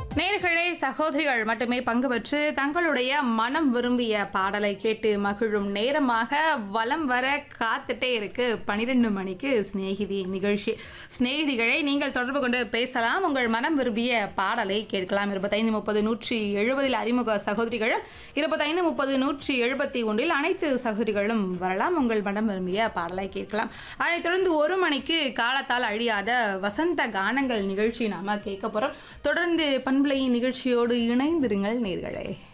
நேர்களே சகோதரிகள் மட்டுமே பங்கு பெற்று தங்களுடைய மனம் விரும்பிய பாடலை கேட்டு மகிழும் நேரமாக வலம் வர காத்துட்டே இருக்கு பனிரெண்டு மணிக்கு சிநேகிதி நிகழ்ச்சி சிநேகிதிகளை நீங்கள் தொடர்பு கொண்டு பேசலாம் உங்கள் மனம் விரும்பிய பாடலை கேட்கலாம் இருபத்தைந்து முப்பது நூற்றி எழுபதில் அறிமுக சகோதரிகளும் இருபத்தைந்து முப்பது நூற்றி எழுபத்தி ஒன்றில் அனைத்து சகோதரிகளும் வரலாம் உங்கள் மனம் விரும்பிய பாடலை கேட்கலாம் அதைத் தொடர்ந்து ஒரு மணிக்கு காலத்தால் அழியாத வசந்த கானங்கள் நிகழ்ச்சி நாம கேட்க போறோம் தொடர்ந்து பண்புலையின் நிகழ்ச்சியோடு இணைந்திருங்கள் நேர்களே